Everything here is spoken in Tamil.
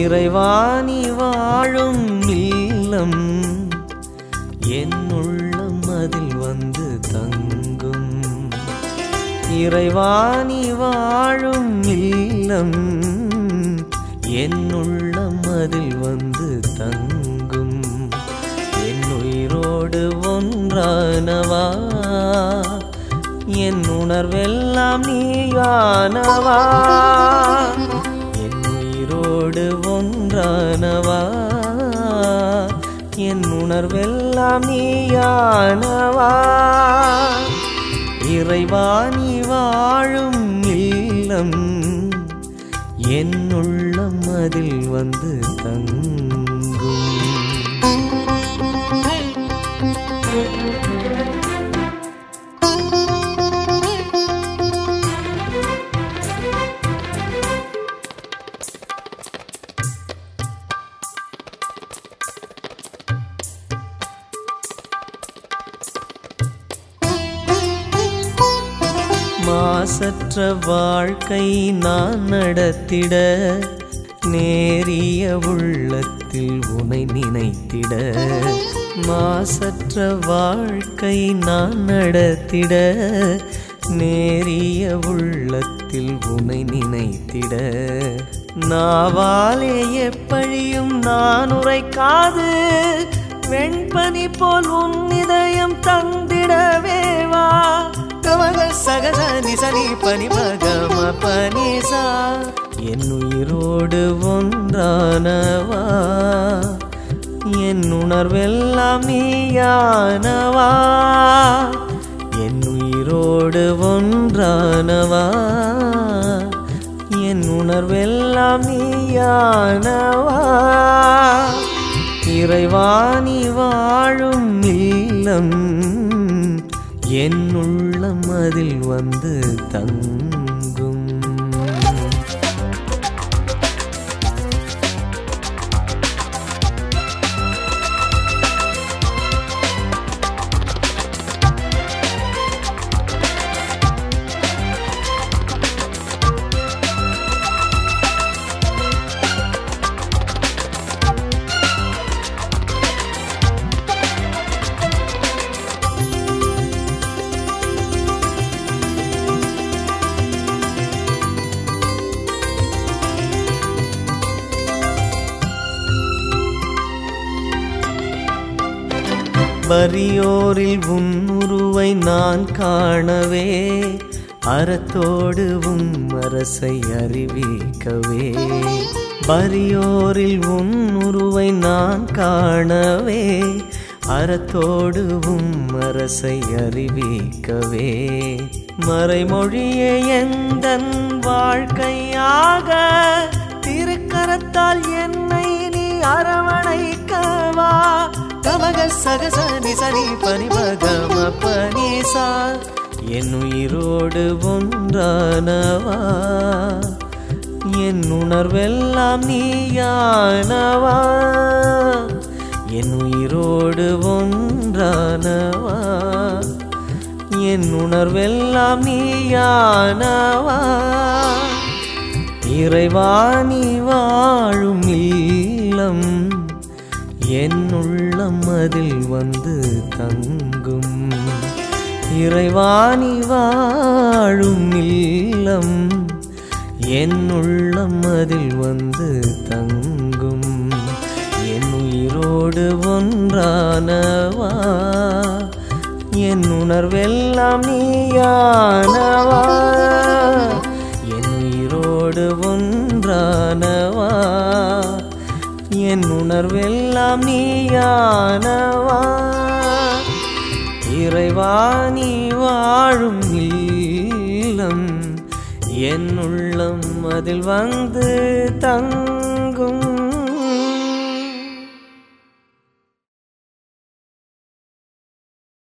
இறைவாணி வாழும் இல்லம் என் உள்ளம் அதில் வந்து தங்கும் இறைவாணி வாழும் இல்லம் என் உள்ளம் அதில் வந்து தங்கும் என் உயிரோடு ஒன்றானவா என் உணர்வெல்லாம் நீயானவா என் உயிரோடு ஒன்றானவா என் உணர்வெல்லாம் நீயானவா இறைவாணி வாழும் இல்லம் என் உள்ளம் அதில் வந்து தங்கும் மாசற்ற வாழ்க்கை நான் நடத்திட நேரிய உள்ளத்தில் உனை நினைத்திட மாசற்ற வாழ்க்கை நான் நடத்திட நேரிய உள்ளத்தில் உனை நினைத்திட நாவாலே எப்பழியும் நான் உரைக்காது வெண்பனி போல் உன் இதயம் தந்திடவே வா கவக சகச நிசனி பனி பகம பனிசா என் உயிரோடு ஒன்றானவா என் உணர்வெல்லாம் நீயானவா என் உயிரோடு ஒன்றானவா என் உணர்வெல்லாம் நீயானவா இறைவாணி வாழும் இல்லம் என் உள்ளம் அதில் வந்து தங்கும் வரியோரில் உன் உருவை நான் காணவே அறத்தோடு உம் அரசை அறிவிக்கவே வரியோரில் உன் உருவை நான் காணவே அறத்தோடு உம் அரசை அறிவிக்கவே மறைமொழியே எந்தன் வாழ்க்கையாக திருக்கரத்தால் என்னை நீ அரவணைக்கவா கமக சகச நிசனி பனிமகம பனிசா என் உயிரோடு ஒன்றானவா என் உணர்வெல்லாம் நீயானவா என் உயிரோடு ஒன்றானவா என் உணர்வெல்லாம் நீயானவா இறைவாணி வாழும் இல்லம் என் உள்ளம் அதில் வந்து தங்கும் இறைவாணி வாழும் இல்லம் என் உள்ளம் அதில் வந்து தங்கும் என் உயிரோடு ஒன்றானவா என் உணர்வெல்லாம் நீயானவா என் உயிரோடு ஒன்றானவா என் உணர்வெல்லாம் நீயானவா இறைவாணி வாழும் இல்லம் என் உள்ளம் அதில் வந்து தங்க